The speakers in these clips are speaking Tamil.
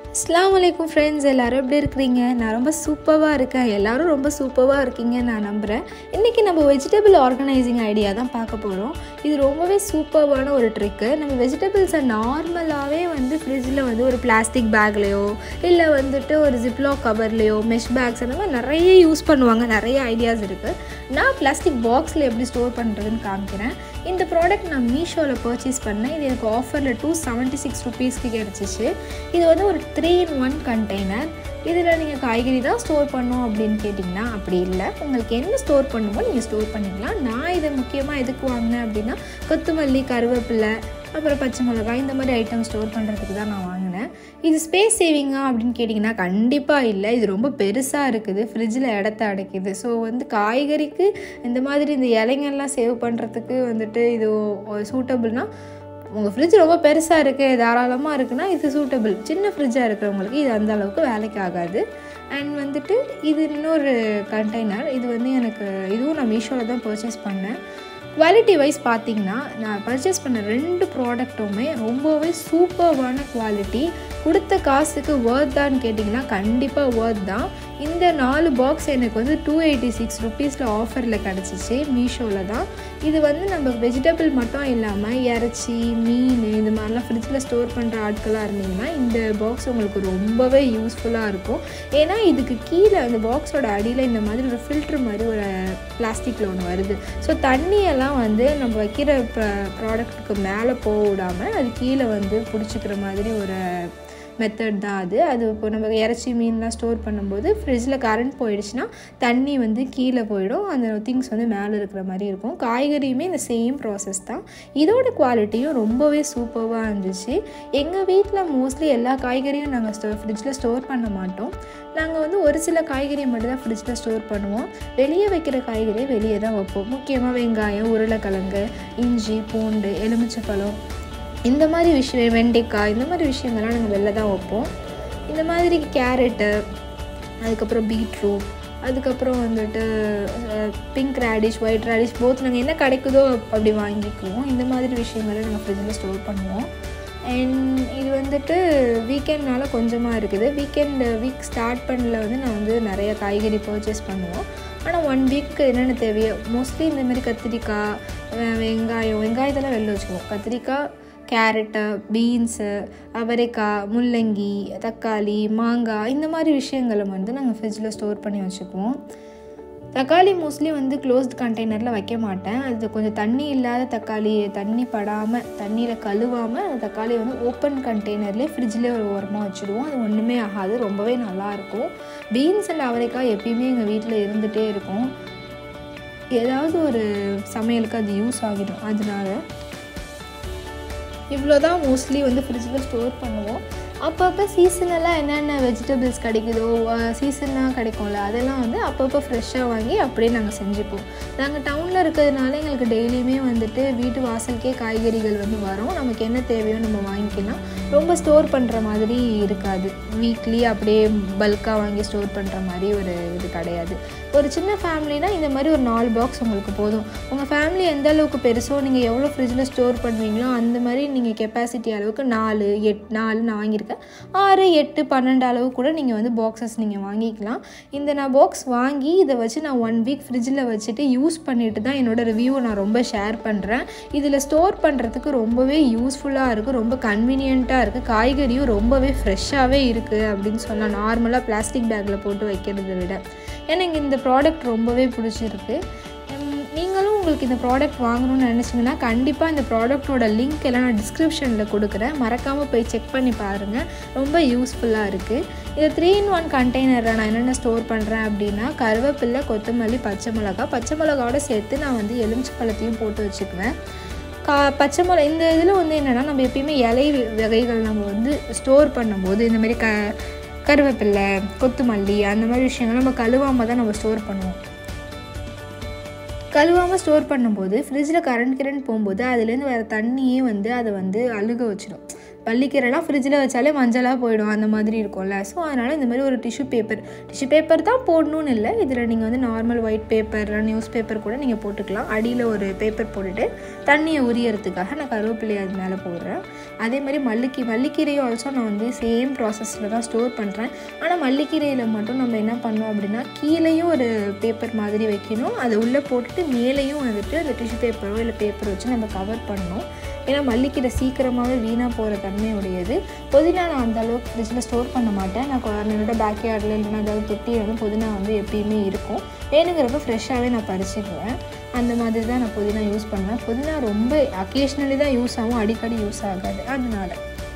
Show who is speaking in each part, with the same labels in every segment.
Speaker 1: அஸ்லாம் வலைக்கும் ஃப்ரெண்ட்ஸ் எல்லோரும் எப்படி இருக்கிறீங்க நான் ரொம்ப சூப்பராக இருக்கேன் எல்லோரும் ரொம்ப சூப்பராக இருக்கீங்கன்னு நான் நம்புகிறேன் இன்றைக்கி நம்ம வெஜிடபிள் ஆர்கனைசிங் ஐடியா தான் பார்க்க போகிறோம் இது ரொம்பவே சூப்பரான ஒரு ட்ரிக்கு நம்ம வெஜிடபிள்ஸை நார்மலாகவே வந்து ஃப்ரிட்ஜில் வந்து ஒரு பிளாஸ்டிக் பேக்லேயோ இல்லை வந்துட்டு ஒரு ஜிப்லா கவர்லேயோ மெஷ் பேக்ஸ் அந்த மாதிரி நிறைய யூஸ் பண்ணுவாங்க நிறைய ஐடியாஸ் இருக்குது நான் பிளாஸ்டிக் பாக்ஸில் எப்படி ஸ்டோர் பண்ணுறதுன்னு காமிக்கிறேன் இந்த ப்ராடக்ட் நான் மீஷோவில் பர்ச்சேஸ் பண்ணேன் இது எனக்கு ஆஃபரில் டூ செவன்ட்டி சிக்ஸ் ருபீஸ்க்கு கிடச்சிச்சு இது வந்து ஒரு த்ரீ இன் ஒன் கண்டெய்னர் இதில் நீங்கள் காய்கறி தான் ஸ்டோர் பண்ணோம் அப்படின்னு கேட்டிங்கன்னா அப்படி இல்லை உங்களுக்கு என்ன ஸ்டோர் பண்ணுமோ நீங்கள் ஸ்டோர் பண்ணிக்கலாம் நான் இதை முக்கியமாக எதுக்கு வாங்கினேன் அப்படின்னா கொத்தமல்லி கருவேப்பிலை அப்புறம் பச்சை மிளகாய் இந்த மாதிரி ஐட்டம் ஸ்டோர் பண்ணுறதுக்கு தான் நான் வாங்கினேன் இது ஸ்பேஸ் சேவிங்கா அப்படின்னு கேட்டிங்கன்னா கண்டிப்பாக இல்லை இது ரொம்ப பெருசாக இருக்குது ஃப்ரிட்ஜில் இடத்த அடைக்குது ஸோ வந்து காய்கறிக்கு இந்த மாதிரி இந்த இலைங்கள்லாம் சேவ் பண்ணுறதுக்கு வந்துட்டு இது சூட்டபுள்னால் உங்கள் ஃப்ரிட்ஜ் ரொம்ப பெருசாக இருக்குது தாராளமாக இருக்குன்னா இது சூட்டபிள் சின்ன ஃப்ரிட்ஜாக இருக்கிறவங்களுக்கு இது அந்த அளவுக்கு வேலைக்கு ஆகாது அண்ட் வந்துட்டு இது இன்னொரு கண்டெய்னர் இது வந்து எனக்கு இதுவும் நான் மீஷோவில் தான் பர்ச்சேஸ் பண்ணேன் குவாலிட்டி வைஸ் பார்த்தீங்கன்னா நான் பர்ச்சேஸ் பண்ண ரெண்டு ப்ராடக்ட்டுமே ரொம்பவே சூப்பர்வான குவாலிட்டி கொடுத்த காசுக்கு ஒர்த் தான்னு கேட்டிங்கன்னா கண்டிப்பாக ஒர்த் தான் இந்த நாலு பாக்ஸ் எனக்கு வந்து டூ எயிட்டி சிக்ஸ் ருபீஸில் ஆஃபரில் கிடச்சிச்சு மீஷோவில் தான் இது வந்து நம்ம வெஜிடபிள் மட்டும் இல்லாமல் இறச்சி மீன் இந்த மாதிரிலாம் ஃப்ரிட்ஜில் ஸ்டோர் பண்ணுற ஆட்களாக இருந்தீங்கன்னா இந்த பாக்ஸ் உங்களுக்கு ரொம்பவே யூஸ்ஃபுல்லாக இருக்கும் ஏன்னா இதுக்கு கீழே அந்த பாக்ஸோட அடியில் இந்த மாதிரி ஒரு ஃபில்ட்ரு மாதிரி ஒரு பிளாஸ்டிக்கில் ஒன்று வருது ஸோ தண்ணியெல்லாம் வந்து நம்ம வைக்கிற ப்ராடக்ட்டுக்கு மேலே போக விடாமல் அது கீழே வந்து பிடிச்சிக்கிற மாதிரி ஒரு மெத்தட் தான் அது அது இப்போ நம்ம இறச்சி மீன்லாம் ஸ்டோர் பண்ணும்போது ஃப்ரிட்ஜில் கரண்ட் போயிடுச்சுன்னா தண்ணி வந்து கீழே போயிடும் அந்த திங்ஸ் வந்து மேலே இருக்கிற மாதிரி இருக்கும் காய்கறியுமே இந்த சேம் ப்ராசஸ் தான் இதோட குவாலிட்டியும் ரொம்பவே சூப்பராக இருந்துச்சு எங்கள் வீட்டில் மோஸ்ட்லி எல்லா காய்கறியும் நாங்கள் ஸ்டோ ஃப்ரிட்ஜில் ஸ்டோர் பண்ண மாட்டோம் நாங்கள் வந்து ஒரு சில காய்கறி மட்டும் தான் ஃப்ரிட்ஜில் ஸ்டோர் பண்ணுவோம் வெளியே வைக்கிற காய்கறியை வெளியே தான் வைப்போம் முக்கியமாக வெங்காயம் உருளைக்கிழங்கு இஞ்சி பூண்டு எலுமிச்சப்பழம் இந்த மாதிரி விஷயம் வெண்டைக்காய் இந்த மாதிரி விஷயங்கள்லாம் நாங்கள் வெளில தான் வைப்போம் இந்த மாதிரி கேரட்டு அதுக்கப்புறம் பீட்ரூட் அதுக்கப்புறம் வந்துட்டு pink radish white radish both நாங்கள் என்ன கிடைக்குதோ அப்படி வாங்கிக்குவோம் இந்த மாதிரி விஷயங்களை நாங்கள் ஃப்ரிட்ஜில் ஸ்டோர் பண்ணுவோம் அண்ட் இது வந்துட்டு வீக்கெண்ட்னால கொஞ்சமாக இருக்குது வீக்கெண்ட் வீக் ஸ்டார்ட் பண்ணல வந்து நான் வந்து நிறைய காய்கறி பர்ச்சேஸ் பண்ணுவோம் ஆனால் ஒன் வீக்கு என்னென்ன தேவையோ மோஸ்ட்லி இந்த மாதிரி கத்திரிக்காய் வெங்காயம் வெங்காயத்தெல்லாம் வெளில வச்சுக்குவோம் கத்திரிக்காய் கேரட்டு பீன்ஸு அவரைக்காய் முள்ளங்கி தக்காளி மாங்காய் இந்த மாதிரி விஷயங்களை வந்து நாங்கள் ஃப்ரிட்ஜில் ஸ்டோர் பண்ணி வச்சுக்குவோம் தக்காளி மோஸ்ட்லி வந்து க்ளோஸ்ட் கண்டெய்னரில் வைக்க மாட்டேன் அது கொஞ்சம் தண்ணி இல்லாத தக்காளி தண்ணி படாமல் தண்ணியில் கழுவாமல் அந்த தக்காளி வந்து ஓப்பன் கண்டெய்னர்லேயே ஃப்ரிட்ஜ்லேயே ஒரு ஓரமாக வச்சுடுவோம் அது ஒன்றுமே ஆகாது ரொம்பவே நல்லாயிருக்கும் பீன்ஸ் அண்ட் அவரைக்காய் எப்பயுமே எங்கள் வீட்டில் இருந்துகிட்டே இருக்கும் ஏதாவது ஒரு சமையலுக்கு அது யூஸ் ஆகிடும் அதனால இவ்வளோ தான் மோஸ்ட்லி வந்து ஃப்ரிட்ஜில் ஸ்டோர் பண்ணுவோம் அப்பப்போ சீசனெல்லாம் என்னென்ன வெஜிடபிள்ஸ் கிடைக்குதோ சீசனாக கிடைக்கும்ல அதெல்லாம் வந்து அப்பப்போ ஃப்ரெஷ்ஷாக வாங்கி அப்படியே நாங்கள் செஞ்சுப்போம் நாங்கள் டவுனில் இருக்கிறதுனால எங்களுக்கு டெய்லியுமே வந்துட்டு வீட்டு வாசலுக்கே காய்கறிகள் வந்து வரும் நமக்கு என்ன தேவையோ நம்ம வாங்கிக்கலாம் ரொம்ப ஸ்டோர் பண்ணுற மாதிரி இருக்காது வீக்லி அப்படியே பல்காக வாங்கி ஸ்டோர் பண்ணுற மாதிரி ஒரு இது கிடையாது ஒரு சின்ன ஃபேமிலினா இந்த மாதிரி ஒரு நாலு பாக்ஸ் உங்களுக்கு போதும் உங்கள் ஃபேமிலி எந்த அளவுக்கு பெருசோ நீங்கள் எவ்வளோ ஃப்ரிட்ஜில் ஸ்டோர் பண்ணுவீங்களோ அந்த மாதிரி நீங்கள் கெப்பாசிட்டி அளவுக்கு நாலு எட் நாலு நான் வாங்கியிருக்கேன் ஆறு எட்டு பன்னெண்டு அளவு கூட நீங்கள் வந்து பாக்ஸஸ் நீங்கள் வாங்கிக்கலாம் இந்த நான் பாக்ஸ் வாங்கி இதை வச்சு நான் ஒன் வீக் ஃப்ரிட்ஜில் வச்சுட்டு யூஸ் பண்ணிட்டு தான் என்னோடய ரிவ்யூவை நான் ரொம்ப ஷேர் பண்ணுறேன் இதில் ஸ்டோர் பண்ணுறதுக்கு ரொம்பவே யூஸ்ஃபுல்லாக இருக்குது ரொம்ப கன்வீனியண்ட்டாக இருக்குது காய்கறியும் ரொம்பவே ஃப்ரெஷ்ஷாகவே இருக்குது அப்படின்னு சொல்லலாம் நார்மலாக பிளாஸ்டிக் பேக்கில் போட்டு வைக்கிறத விட எனக்கு இந்த ப்ராடக்ட் ரொம்பவே பிடிச்சிருக்கு நீங்களும் உங்களுக்கு இந்த ப்ராடக்ட் வாங்கணும்னு நினச்சிங்கன்னா கண்டிப்பாக இந்த ப்ராடக்ட்டோட லிங்க் எல்லாம் நான் டிஸ்கிரிப்ஷனில் கொடுக்குறேன் மறக்காமல் போய் செக் பண்ணி பாருங்கள் ரொம்ப யூஸ்ஃபுல்லாக இருக்குது இது த்ரீ இன் ஒன் கண்டெய்னரில் நான் என்னென்ன ஸ்டோர் பண்ணுறேன் அப்படின்னா கருவேப்பில்லை கொத்தமல்லி பச்சை மிளகா பச்சை மிளகாவோட சேர்த்து நான் வந்து எலுமிச்சை பழத்தையும் போட்டு வச்சுக்குவேன் கா பச்சை மிளகா இந்த இதில் வந்து என்னென்னா நம்ம எப்பயுமே இலை வகைகள் நம்ம வந்து ஸ்டோர் பண்ணும்போது இந்த மாதிரி க கருவேப்பில்லை கொத்தமல்லி அந்த மாதிரி விஷயங்கள் நம்ம கழுவாமல் தான் நம்ம ஸ்டோர் பண்ணுவோம் கழுவாமல் ஸ்டோர் பண்ணும்போது ஃப்ரிட்ஜில் கரண்ட் கிரண்ட் போகும்போது அதுலேருந்து வர தண்ணியே வந்து அதை வந்து அழுக வச்சிடும் பள்ளிக்கீரைலாம் ஃப்ரிட்ஜில் வச்சாலே மஞ்சளாக போயிடும் அந்த மாதிரி இருக்கும்ல ஸோ அதனால் இந்த மாதிரி ஒரு டிஷ்யூ பேப்பர் டிஷ்யூ பேப்பர் தான் போடணும்னு இல்லை இதில் நீங்கள் வந்து normal white paper newspaper கூட நீங்கள் போட்டுக்கலாம் அடியில் ஒரு பேப்பர் போட்டுட்டு தண்ணியை உரியறதுக்காக நான் கருவேப்பிலையை அது மேலே போடுறேன் அதே மாதிரி மல்லிக்கீ மல்லிக்கீரையும் ஆல்சோ நான் வந்து சேம் ப்ராசஸில் தான் ஸ்டோர் பண்ணுறேன் ஆனால் மல்லிக்கீரையில் மட்டும் நம்ம என்ன பண்ணோம் அப்படின்னா கீழேயும் ஒரு பேப்பர் மாதிரி வைக்கணும் அதை உள்ளே போட்டுட்டு மேலேயும் வந்துட்டு அந்த டிஷ்யூ பேப்பரோ இல்லை பேப்பர் வச்சு நம்ம கவர் பண்ணணும் ஏன்னா மல்லிக்கீரை சீக்கிரமாகவே வீணாக போகிற தன்மை உடையது புதினா நான் அந்த அளவுக்கு ஃப்ரிட்ஜில் ஸ்டோர் பண்ண மாட்டேன் நான் கொ- என்னோட பேக்யார்டில் இல்லைன்னா ஏதாவது தொட்டியில் வந்து புதினா வந்து எப்பயுமே இருக்கும் வேணுங்கிறப்ப ஃப்ரெஷ்ஷாகவே நான் பறிச்சுக்குவேன் அந்த மாதிரி தான் நான் புதினா யூஸ் பண்ணுவேன் புதினா ரொம்ப அக்கேஷ்னலி தான் யூஸ் ஆகும் அடிக்கடி யூஸ் ஆகாது அதனால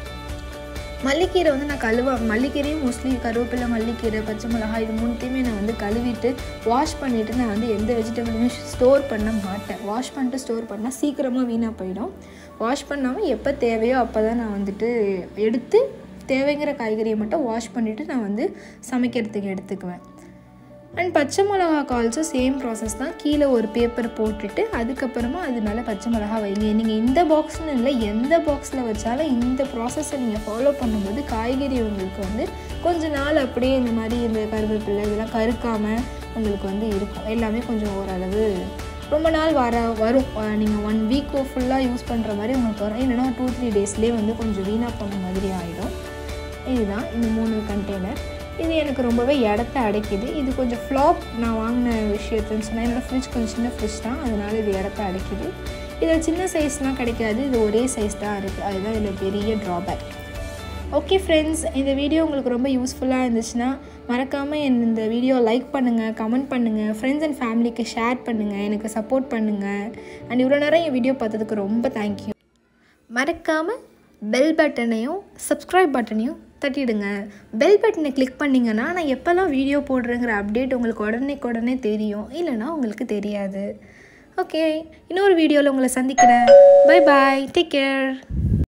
Speaker 1: மல்லிக்கீரை வந்து நான் கழுவ மல்லிக்கீரையும் மோஸ்ட்லி கருவேப்பிலை மல்லிக்கீரை பச்சை மிளகாய் இது மூணுத்தையுமே நான் வந்து கழுவிட்டு வாஷ் பண்ணிவிட்டு நான் வந்து எந்த வெஜிடபிளுமே ஸ்டோர் பண்ண மாட்டேன் வாஷ் பண்ணிட்டு ஸ்டோர் பண்ணால் சீக்கிரமாக வீணாக போயிடும் வாஷ் பண்ணாமல் எப்போ தேவையோ அப்போ தான் நான் வந்துட்டு எடுத்து தேவைங்கிற காய்கறியை மட்டும் வாஷ் பண்ணிவிட்டு நான் வந்து சமைக்கிறதுக்கு எடுத்துக்குவேன் அண்ட் பச்சை மிளகாக்கு ஆல்சோ சேம் ப்ராசஸ் தான் கீழே ஒரு பேப்பர் போட்டுட்டு அதுக்கப்புறமா அது மேலே பச்சை மிளகா வைங்க நீங்கள் இந்த பாக்ஸ்னு இல்லை எந்த பாக்ஸில் வச்சாலும் இந்த ப்ராசஸை நீங்கள் ஃபாலோ பண்ணும்போது காய்கறி உங்களுக்கு வந்து கொஞ்ச நாள் அப்படியே இந்த மாதிரி இந்த கருவேப்பிலை இதெல்லாம் கருக்காமல் உங்களுக்கு வந்து இருக்கும் எல்லாமே கொஞ்சம் ஓரளவு ரொம்ப நாள் வர வரும் நீங்கள் ஒன் வீக் ஃபுல்லாக யூஸ் பண்ணுற மாதிரி உங்களுக்கு வரும் இல்லைன்னா டூ த்ரீ டேஸ்லேயே வந்து கொஞ்சம் வீணாக போன மாதிரி ஆகிடும் இதுதான் இந்த மூணு கண்டெய்னர் இது எனக்கு ரொம்பவே இடத்த அடைக்குது இது கொஞ்சம் ஃப்ளாப் நான் வாங்கின விஷயத்துன்னு சொன்னால் என்னோடய ஃப்ரிட்ஜ் கொஞ்சம் சின்ன ஃப்ரிட்ஜ் தான் அதனால் இது இடத்த அடைக்குது இதில் சின்ன சைஸ்லாம் கிடைக்காது இது ஒரே சைஸ் தான் இருக்குது அதுதான் இதில் பெரிய ட்ராபேக் ஓகே ஃப்ரெண்ட்ஸ் இந்த வீடியோ உங்களுக்கு ரொம்ப யூஸ்ஃபுல்லாக இருந்துச்சுன்னா மறக்காமல் என் இந்த வீடியோ லைக் பண்ணுங்கள் கமெண்ட் பண்ணுங்கள் ஃப்ரெண்ட்ஸ் அண்ட் ஃபேமிலிக்கு ஷேர் பண்ணுங்கள் எனக்கு சப்போர்ட் பண்ணுங்கள் அண்ட் இவ்வளோ நேரம் என் வீடியோ பார்த்ததுக்கு ரொம்ப தேங்க்யூ மறக்காமல் பெல் பட்டனையும் சப்ஸ்கிரைப் பட்டனையும் தட்டிடுங்க பெல் பட்டனை கிளிக் பண்ணிங்கன்னா நான் எப்போல்லாம் வீடியோ போடுறேங்கிற அப்டேட் உங்களுக்கு உடனே உடனே தெரியும் இல்லைன்னா உங்களுக்கு தெரியாது ஓகே இன்னொரு வீடியோவில் உங்களை சந்திக்கிறேன் பை பாய் டேக் கேர்